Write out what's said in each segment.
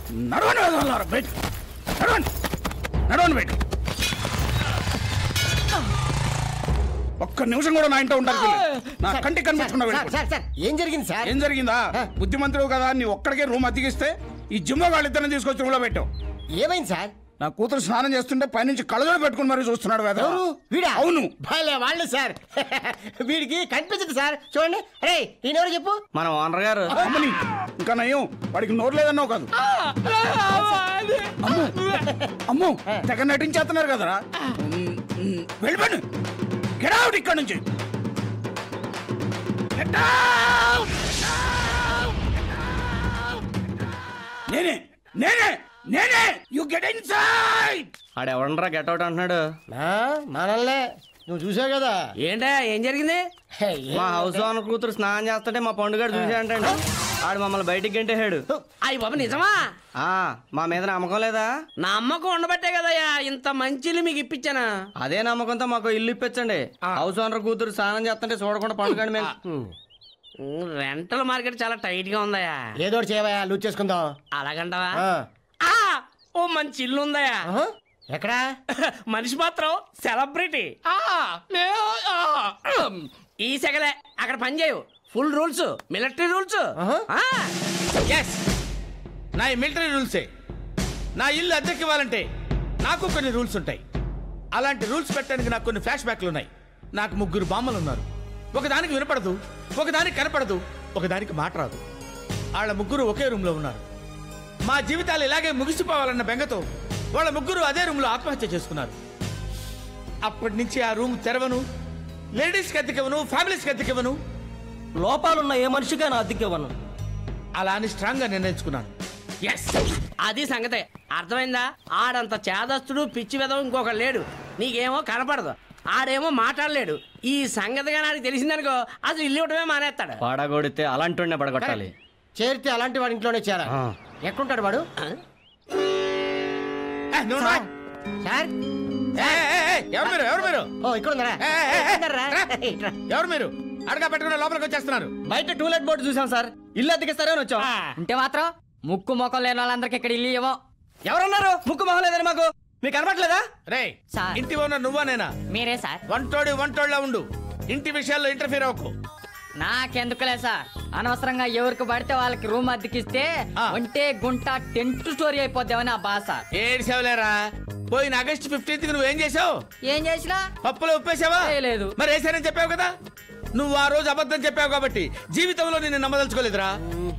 నడవండి వెదవలారా, బయట నడవండి నడవండి బయట ఒక్క నిమిషం కూడా నా ఇంట ఉంటారు నా కంటికి కనిపించకుండా సార్ వెళ్ళిపో. సార్ సార్ ఏం జరిగింది సార్ ఏం జరిగిందా ఆ. బుద్ధిమంతుడు కదా నీ ఒక్కడికే రూమ్ అద్దెకిస్తే ఈ జిమ్మో వాళ్ళిద్దరిని తీసుకొచ్చి రూమ్లో పెట్టావు ఏమైంది సార్ నా కూతురు స్నానం చేస్తుంటే పైనుంచి కళ్ళజోడు పెట్టుకుని మరి చూస్తున్నాడు వెధవ. ఎవరు వీడా అవును భలే వాళ్ళు సార్ వీడికి కనిపించదు సార్ చూడండి రే ఈయనెవరు చెప్పు మన ఓనర్ గారు అమ్మని ఇంకా నయ్యం వాడికి నోరు లేదన్నావు కాదు అమ్మో అమ్మో తెగ నటించేస్తున్నారు కదరా వెళ్ళిపోండి గెట్ అవుట్ ఇక్కడ నుంచి Get out! Get out! Get out! నేనే నేనే నేనే యు గెట్ ఇన్సైడ్ ఆడెవడరా గెట్ అవుట్ అంటున్నాడు ఆ, మనల్నే నువ్వు చూసావు కదా ఏంటా ఏం జరిగింది హే, ఏ- మా హౌస్ ఓనర్ కూతురు స్నానం చేస్తుంటే మా పండుగ చూసాడంటండి ఆడు మమ్మల్ని బయటికి గంటేశాడు అయ్యి బాబు నిజమా ఆ మా మీద నమ్మకం లేదా నమ్మకం ఉండబట్టే కదయ్యా ఇంత మంచిలు మీకు ఇప్పించానా అదే నమ్మకంతో మాకు ఇల్లు ఇప్పించండి హౌస్ ఓనర్ కూతురు స్నానం చేస్తుంటే చూడకుండా పండుగండి మేము ఉమ్, రెంటల్ మార్కెట్ చాలా టైట్ గా ఉందయ్యా ఏదో ఒకటి చేయవా లూజ్ చేసుకుందాం అలాగంటావా ఆ. ఆ, ఓ మంచి ఇల్లు ఉందయ్యా ఆహా, ఎక్కడా మనిషి మాత్రం సెలబ్రిటీ ఈ సెగలే అక్కడ పని చేయవు ఫుల్ రూల్స్ మిలిటరీ రూల్స్ ఆహా. ఎస్ నా ఈ మిలిటరీ రూల్సే నా ఇల్లు అద్దెకి ఇవ్వాలంటే నాకు కొన్ని రూల్స్ ఉంటాయి అలాంటి రూల్స్ పెట్టడానికి నాకు కొన్ని ఫ్లాష్ బ్యాక్లు ఉన్నాయి నాకు ముగ్గురు బామ్మలు ఉన్నారు ఒకదానికి వినపడదు ఒకదానికి కనపడదు ఒకదానికి మాట రాదు వాళ్ళ ముగ్గురు ఒకే రూమ్లో ఉన్నారు మా జీవితాలు ఇలాగే ముగిసిపోవాలన్న బెంగతో వాళ్ళ ముగ్గురు అదే రూమ్లో ఆత్మహత్య చేసుకున్నారు అప్పటి నుంచి ఆ రూమ్ తెరవను లేడీస్కి అద్దెకివ్వను ఫ్యామిలీస్కి అద్దెకివ్వను లోపాలున్న ఏ మనిషిగా అద్దెకివ్వను అలా అని స్ట్రాంగ్గా నిర్ణయించుకున్నాను ఎస్ అది సంగతే అర్థమైందా ఆడంత చేదస్తుడు పిచ్చి విధం ఇంకొక లేడు నీకేమో కనపడదు ఆడేమో మాట్లాడలేడు ఈ సంగతిగా నాకు తెలిసిందనుకో అసలు ఇల్లు ఇవ్వడమే మానేస్తాడు పాడగొడితే అలాంటి పడగొట్టాలి చేరితే అలాంటి వాడి ఇంట్లోనే చేరా ఆ. ఎక్కడుంటాడు వాడు ఏ, నువ్వు రా. సార్ ఏ, ఏ, ఏ, ఎవరు మీరు ఎవరు మీరు ఓ ఇక్కడ ఉందరా ఏ, ఏ, ఏ, ఉన్నారా? రా. ఇట్రా. ఎవరు మీరు అడగా పెట్టుకుని లోపలికి వచ్చేస్తున్నారు బయట టూలెట్ బోర్డు చూసాం సార్ ఇల్లు అద్దెకిస్తారని వచ్చాం ఉంటే మాత్రం ముక్కు మొక్కలు లేని వాళ్ళందరికి ఇక్కడ ఇల్లు ఇవ్వం ఎవరన్నారు ముక్కు మొహం లేదని మాకు మీకు కనపట్లేదా రే సార్. ఇంటి ఓనర్ నువ్వా నేనా మీరే సార్ వంటోడి వంటోళ్ళ ఉండు ఇంటి విషయాల్లో ఇంటర్ఫీర్ అవ్వకు నాకెందుకులే సార్ అనవసరంగా ఎవరికి పడితే వాళ్ళకి రూమ్ అద్దెకిస్తే ఆ. ఒంటే గుంట టెంట్ స్టోరీ అయిపోద్దామని ఆ బాధ సార్ ఏడ్చావులేరా పోయిన ఆగస్ట్ ఫిఫ్టీన్త్ నువ్వు ఏం చేసావు ఏం చేసినా పప్పులో ఉప్పేసావా చేయలేదు. మరి వేసానని చెప్పావు కదా నువ్వు ఆ రోజు అబద్ధం చెప్పావు కాబట్టి జీవితంలో నిన్ను నమ్మదలుచుకోలేదురా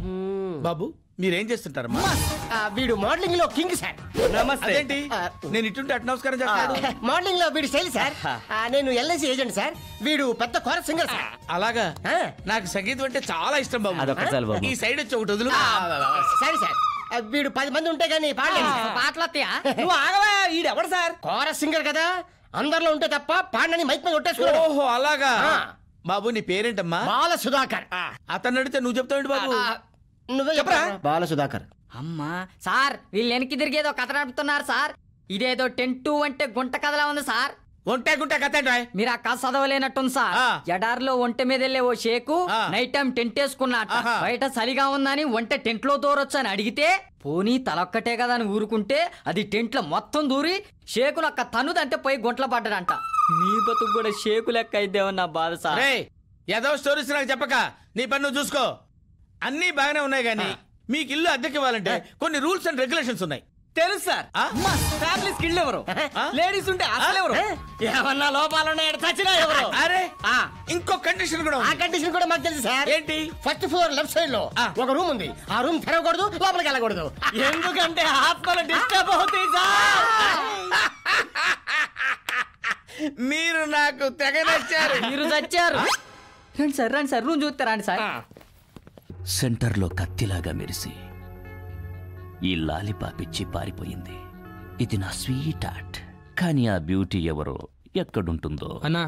బాబు మీరేం చేస్తుంటారమ్మా ఆ, వీడు మోడలింగ్ లో కింగ్ సార్ నమస్తే అదేంటి నేను ఇటుంటే అటు నమస్కారం చేస్తాడు మోడలింగ్ లో వీడు స్టైల్ సార్ ఆ, నేను ఎల్ఐసి ఏజెంట్ సార్ వీడు పెద్ద కోర సింగర్ సార్ అలాగా ఆ. నాకు సంగీతం అంటే చాలా ఇష్టం బాబు అదొకటి చాలు బాబు. ఈ సైడ్ వచ్చి ఒకటి వదులు సరే సార్ ఆ, వీడు పది మంది ఉంటే గానీ పాడలేదు సార్. పాటలు వస్తాయా నువ్వు ఆగవా ఈడెవడు సార్ కోర సింగర్ కదా అందరిలో ఉంటే తప్ప పాడని మైక్ మీద కొట్టేసుకున్నాడు ఓహో అలాగా ఆ. బాబు నీ పేరేంటమ్మా బాల సుధాకర్ అతను అడిగితే నువ్వు చెప్తావు బాబు ఆ, నువ్వే చెప్పరా బాల సుధాకర్ అమ్మా సార్ వీళ్ళు వెనక్కి తిరిగేదో కథ నడుపుతున్నారు సార్ ఇదేదో టెంటు అంటే గుంట కథలా ఉంది సార్ ఒంటే గుంటే కథ ఏంట్రాయ్? మీరు ఆ కథ చదవలేనట్టుంది సార్ ఆ. ఎడారిలో ఒంటె మీద వెళ్ళే ఓ షేకు ఆ. నైట్ టైం టెంట్ వేసుకున్నట్ట ఆహా. బయట చలిగా ఉందని ఒంటె టెంట్ లో దూరొచ్చు అని అడిగితే పోనీ తలొక్కటే కదా అని ఊరుకుంటే అది టెంట్ లో మొత్తం దూరి షేకును ఒక్క తనుదంటే పోయి గుంటలో పడ్డాడంట మీ బతుకు కూడా షేకు లెక్క అయిద్దేమని నా బాధ సార్ రే ఏదో స్టోరీస్ నాకు చెప్పక నీ పని నువ్వు చూసుకో అన్నీ బాగానే ఉన్నాయి కానీ మీకు ఇల్లు అద్దెకి ఇవ్వాలంటే కొన్ని రూల్స్ అండ్ రెగ్యులేషన్స్ ఉన్నాయి తెలుసు సార్ ఆ? ఫ్యామిలీ స్కిల్ ఎవరు ఆ? లేడీస్ ఉంటే అసలు ఎవరు ఏమన్నా లోపాలు ఉన్నాయంటే చచ్చినా ఎవరు అరే ఆ, ఇంకో కండిషన్ కూడా ఆ ఉంది కండిషన్ కూడా మాకు తెలుసు సార్ ఏంటి ఫస్ట్ ఫ్లోర్ లెఫ్ట్ సైడ్ లో ఆ. ఒక రూమ్ ఉంది ఆ రూమ్ తెరవకూడదు లోపలికి వెళ్ళకూడదు ఎందుకంటే ఆత్మలు డిస్టర్బ్ అవుతాయి సార్ మీరు నాకు తెగ నచ్చారు మీరు చచ్చారు రండి సార్ రండి సార్ రూమ్ చూస్తారా రండి సార్ సెంటర్లో కత్తిలాగా మెరిసి ఈ లాలిపాప్ ఇచ్చి పారిపోయింది ఇది నా స్వీట్ ఆర్ట్ కానీ ఆ బ్యూటీ ఎవరో ఎక్కడుంటుందో అన్నా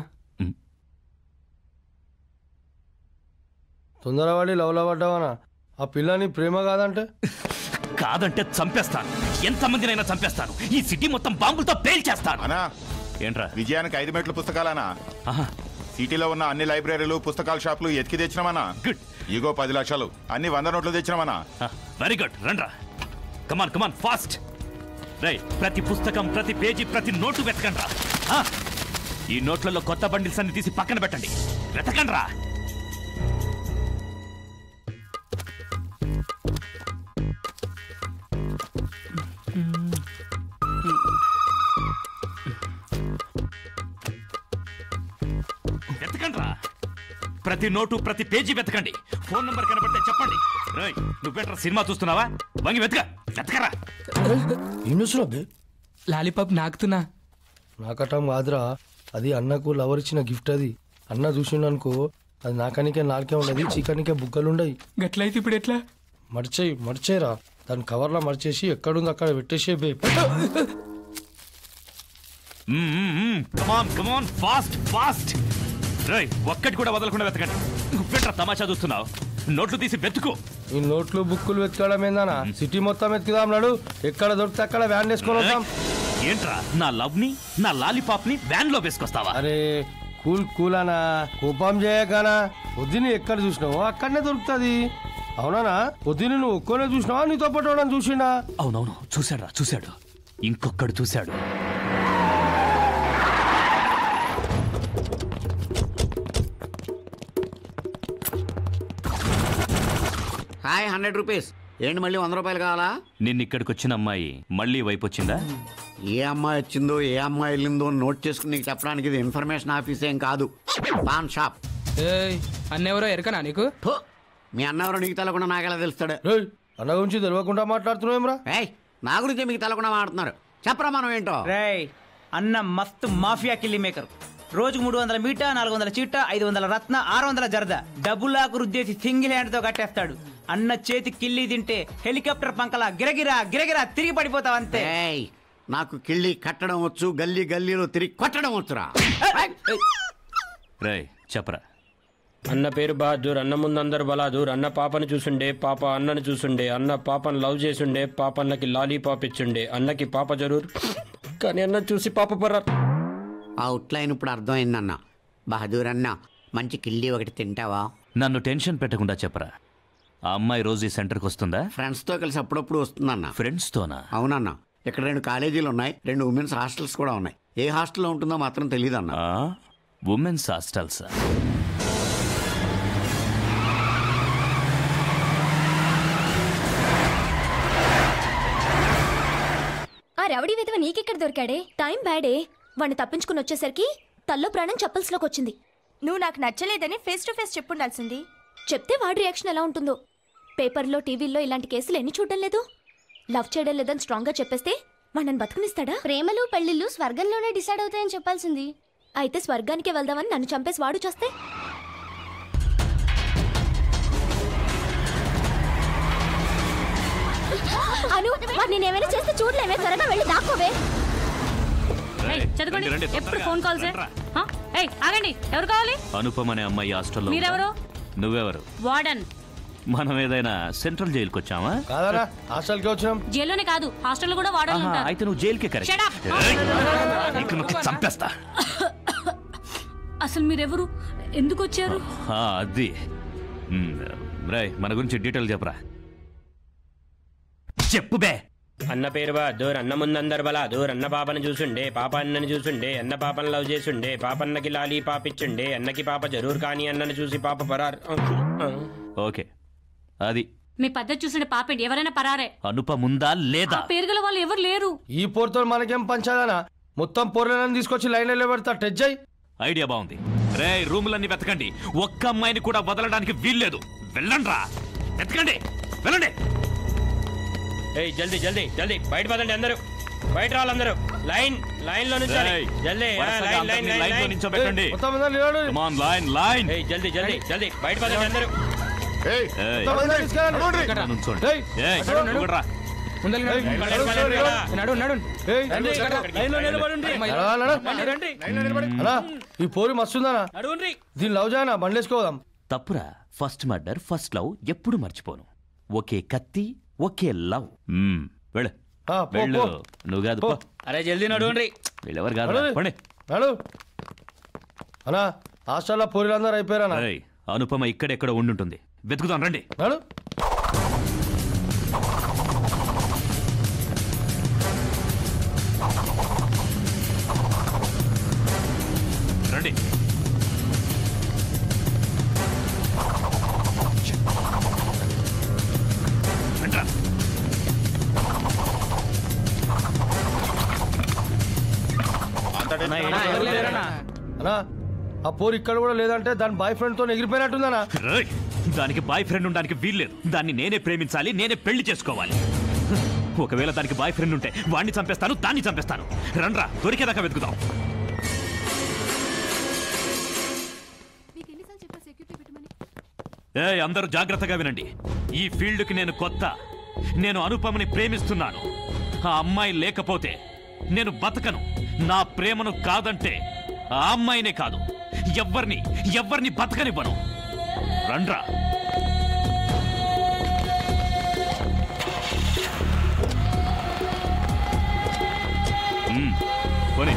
తొందరపడి లవ్లో పడ్డావనా ఆ పిల్లని ప్రేమ కాదంటే కాదంటే చంపేస్తాను ఎంతమందినైనా చంపేస్తాను ఈ సిటీ మొత్తం బాంబులతో పేల్చేస్తాను అనా ఏంట్రా విజయానికి ఐదు మెట్ల పుస్తకాలనా ఆహా, సిటీలో ఉన్న అన్ని లైబ్రరీలు పుస్తకాల షాపులు ఎతికి తెచ్చినామన్నా గుడ్ ఇగో పది లక్షలు అన్ని వంద నోట్లు తెచ్చినామన్నా ఆ, వెరీ గుడ్ రండ్రా కమాన్ కమాన్ ఫాస్ట్ రై ప్రతి పుస్తకం ప్రతి పేజీ ప్రతి నోటు వెతకండి రా ఈ నోట్లలో కొత్త బండిల్స్ అన్ని తీసి పక్కన పెట్టండి వెతకండి రా వెతకండి రా ప్రతి నోటు ప్రతి పేజీ వెతకండి ఫోన్ నంబర్ కనబడితే చెప్పండి రేయ్ నువ్వేట్రా సినిమా చూస్తున్నావా వంగి వెతక వెతకరా ఇన్నుసులో లాలీపాప్ నాకుతున్నా నాకటం కాదురా అది అన్నకు లవర్ ఇచ్చిన గిఫ్ట్ అది అన్న చూసిండనుకో అది నాకనికే నాకే ఉండదు చికెన్కే బుగ్గలు ఉండయి గట్లయితే ఇప్పుడు ఎట్లా మర్చేయి మర్చేరా దాని కవర్లో మర్చేసి ఎక్కడుంది అక్కడ పెట్టేసే బే కమాన్ కమాన్ ఫాస్ట్ ఫాస్ట్ రేయ్ ఒక్కటి కూడా వదలకుండా వెతకండి నువ్వేట్రా తమాషా చూస్తున్నావు నోట్లు తీసి వెతుకు ఈ నోట్లు బుక్కులు వెతకడం ఏందనా సిటీ మొత్తం వెతుకుదాం నాడు ఎక్కడ దొరికితే అక్కడ వ్యాన్ వేసుకొని వద్దాం ఏంట్రా నా లవ్ ని నా లాలీపాప్ ని వ్యాన్ లో వేసుకొస్తావా అరే కూల్ కూల్ అనా కోపం చేయకనా పొద్దుని ఎక్కడ చూసినావో అక్కడనే దొరుకుతుంది అవునా పొద్దుని నువ్వు ఒక్కనే చూసినావా నీతో పాటు ఎవడన్నా చూసిండా అవునవును చూశాడు రా చూశాడు ఇంకొకడు చూశాడు హాయ్ హండ్రెడ్ రూపీస్ ఏంటి మళ్ళీ వంద రూపాయలు కావాలా నిన్న ఇక్కడికి వచ్చిన అమ్మాయి మళ్ళీ వైపు వచ్చిందా ఏ అమ్మాయి వచ్చిందో ఏ అమ్మాయి వెళ్ళిందో నోట్ చేసుకుని నీకు చెప్పడానికి ఇది ఇన్ఫర్మేషన్ ఆఫీస్ ఏం కాదు పాన్ షాప్ ఏయ్ అన్నెవరో ఎరకనా నీకు ఫు, మీ అన్న ఎవరో నీకు తెలకుండా నాకెలా తెలుస్తాడు రేయ్ అన్న గురించి తెలియకుండా మాట్లాడుతున్నావు ఏయ్ నా గురించి మీకు తెలకుండా మాట్లాడుతున్నారు చెప్పరా మనం ఏంటో రేయ్ అన్న మస్తు మాఫియా కిల్లి మేకర్ రోజుకు మూడు వందల మీట నాలుగు వందల చీట ఐదు వందల రత్న ఆరు వందల జరద డబ్బులాకు రుద్దేసి సింగిల్ హ్యాండ్ తో కట్టేస్తాడు అన్న చేతి కిల్లి తింటే హెలికాప్టర్ పంకలా గిరగిరా గిరగిరా తిరిగి పడిపోతావు అంతే ఏయ్ నాకు కిళ్ళి కట్టడం వచ్చు గల్లీ గల్లీలో తిరిగి కొట్టడం వచ్చురా రేయ్ చెప్పరా అన్న పేరు బహదూర్ అన్న ముందు అందరు బలాదూర్ అన్న పాపని చూసుండే పాప అన్నని చూసుండే అన్న పాపను లవ్ చేసుండే పాప అన్నకి లాలీపాప్ ఇచ్చుండే అన్నకి పాప జరూర్ కానీ అన్న చూసి పాప పర్రా ఆ అవుట్లైన్ ఇప్పుడు అర్థమైందన్న బహదూర్ అన్న మంచి కిళ్ళి ఒకటి తింటావా నన్ను టెన్షన్ పెట్టకుండా చెప్పరా ఆ అమ్మాయి రోజు ఈ సెంటర్కి వస్తుందా ఫ్రెండ్స్తో కలిసి అప్పుడప్పుడు వస్తుందన్న ఫ్రెండ్స్తోనా అవునన్న ఇక్కడ రెండు కాలేజీలు ఉన్నాయి రెండు ఉమెన్స్ హాస్టల్స్ కూడా ఉన్నాయి ఏ హాస్టల్లో ఉంటుందో మాత్రం తెలియదు అన్న ఉమెన్స్ హాస్టల్స్ ఆ రౌడీ విధవ నీకెక్కడ దొరికాడే టైం బ్యాడే వాడిని తప్పించుకుని వచ్చేసరికి తల్లో ప్రాణం చప్పల్స్లోకి వచ్చింది నువ్వు నాకు నచ్చలేదని ఫేస్ టు ఫేస్ చెప్పుండాల్సింది చెప్తే వాడి రియాక్షన్ ఎలా ఉంటుందో పేపర్లో టీవీల్లో ఇలాంటి కేసులు ఎన్ని చూడడం లేదు లవ్ చేయడం లేదని స్ట్రాంగ్గా చెప్పేస్తే వాడిని బతుకునిస్తాడా ప్రేమలు పెళ్లిళ్ళు స్వర్గంలోనే డిసైడ్ అవుతాయని చెప్పాల్సింది అయితే స్వర్గానికే వెళ్దామని నన్ను చంపేసి వాడు చేస్తే అను వాడు నేనేమైనా చేస్తే చూడలేవే త్వరగా వెళ్ళి దాక్కోవే చదవండి రండి, ఎప్పుడు తొందరగా, ఫోన్ కాల్సే రండ్రా. ఆ? ఏయ్ ఆగండి ఎవరు కావాలి అనుపమ అనే అమ్మాయి హాస్టల్లో ఉందా? మీరెవరు? నువ్వెవరు వార్డన్ మనం ఏదైనా సెంట్రల్ జైలుకి వచ్చామా కాదరా హాస్టల్కి వచ్చినాం జైల్లోనే కాదు హాస్టల్లో కూడా వార్డన్ ఆహా, ఉంటారు అయితే నువ్వు జైలుకే కరెక్ట్ Shut up. ఏయ్, నీకు నువ్వు చంపేస్తా అసలు మీరెవరు ఎందుకు వచ్చారు ఆ, అది మ్, రేయ్ మన గురించి డీటెయిల్ చెప్పరా చెప్పు బే అన్న పేరు బహదూర్ అన్న ముందు అందరు బలాదూర్ అన్న పాపని చూసుండే పాప అన్నని చూసుండే అన్న పాపని లవ్ చేసుండే పాప అన్నకి లాలీ పాప ఇచ్చుండే అన్నకి పాప జరూర్ కానీ అన్నని చూసి పాప పరార్ ఓకే అది మీ పద్ధతి చూసిన పాపేంటి ఎవరైనా పరారే అనుపముందా లేదా ఆ పేరు గల వాళ్ళు ఎవరు లేరు ఈ పోరుతో మనకేం పంచాదనా మొత్తం పొరలను తీసుకొచ్చి లైన్ పెడతా టచ్ అయ్యి ఐడియా బాగుంది రే రూములన్నీ వెతకండి ఒక్క అమ్మాయిని కూడా వదలడానికి వీల్లేదు వెళ్ళండి రా వెతకండి వెళ్ళండి ఏయ్ జల్దీ జల్దీ జల్దీ బయట పదండి అందరూ బయట రావాలందరూ లైన్ లైన్ లో నుంచాలి రేయ్, జల్దీ ఆ, వరుసగా లైన్ లైన్ అందరినీ లైన్ లైన్లో లైన్ నించోబెట్టండి. Come on, line, line. ఏయ్ జల్దీ జల్దీ జల్దీ బయట పదండి అందరూ ఏయ్, ఇక్కడ నుంచోండి. ఏయ్, నువ్వు కూడా రా. నడు నడు అలా ఈ పోరి మస్తుందనా దీని లవ్ చేయనా బండేసుకోదాం తప్పురా ఫస్ట్ మర్డర్ ఫస్ట్ లవ్ ఎప్పుడు మర్చిపోను ఒకే కత్తి ఒకే లవ్ మ్మ్, వెళ్ళు పో, వెళ్ళు పో. నువ్వు కాదు పో అరే జల్దీ నడుండ్రి వీళ్ళెవరు కాదు నడు. పండి నడు అనా హాస్టల్లో పోరీలందరూ అయిపోయారనా అనుపమ ఇక్కడెక్కడ ఉండుంటుంది వెతుకుదాం రండి నడు అన్నా ఆ పోరు ఇక్కడ కూడా లేదంటే దాని బాయ్ ఫ్రెండ్ తో ఎగిరిపోయినట్టుందనా రేయ్, దానికి బాయ్ ఫ్రెండ్ ఉండడానికి వీల్లేదు దాన్ని నేనే ప్రేమించాలి నేనే పెళ్లి చేసుకోవాలి ఒకవేళ దానికి బాయ్ ఫ్రెండ్ ఉంటే వాడిని చంపేస్తాను దాన్ని చంపేస్తాను రండ్రా దొరికేదాకా వెతుకుదాం ఏ అందరూ జాగ్రత్తగా వినండి ఈ ఫీల్డ్కి నేను కొత్త నేను అనుపమని ప్రేమిస్తున్నాను ఆ అమ్మాయి లేకపోతే నేను బతకను నా ప్రేమను కాదంటే ఆ అమ్మాయినే కాదు ఎవ్వరిని ఎవ్వరిని బతకనివ్వను రండ్రా మ్మ్, పోనీ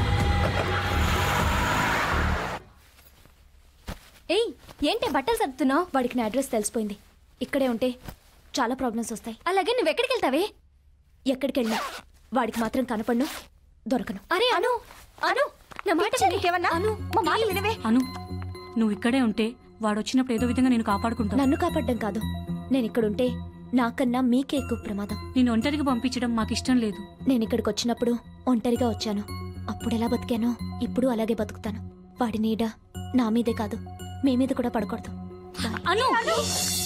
ఏయ్ ఏంటి బట్టలు సర్దుతున్నావు వాడికి నా అడ్రస్ తెలిసిపోయింది ఇక్కడే ఉంటే చాలా ప్రాబ్లమ్స్ వస్తాయి అలాగే నువ్వు ఎక్కడికి వెళ్తావే ఎక్కడికి వెళ్ళినా వాడికి మాత్రం కనపడను దొరకను అరే అను అను నా మాట నీకేమన్నా అను మా మాట వినవే అను నువ్వు ఇక్కడే ఉంటే వాడు వచ్చినప్పుడు ఏదో విధంగా నేను కాపాడుకుంటాను నన్ను కాపాడడం కాదు నేను ఇక్కడుంటే నాకన్నా మీకే ఎక్కువ ప్రమాదం నేను ఒంటరికి పంపించడం మాకు ఇష్టం లేదు నేను ఇక్కడికి వచ్చినప్పుడు ఒంటరిగా వచ్చాను అప్పుడు ఎలా బతికానో ఇప్పుడు అలాగే బతుకుతాను వాడి నీడ నా మీదే కాదు మీ మీద కూడా పడకూడదు అను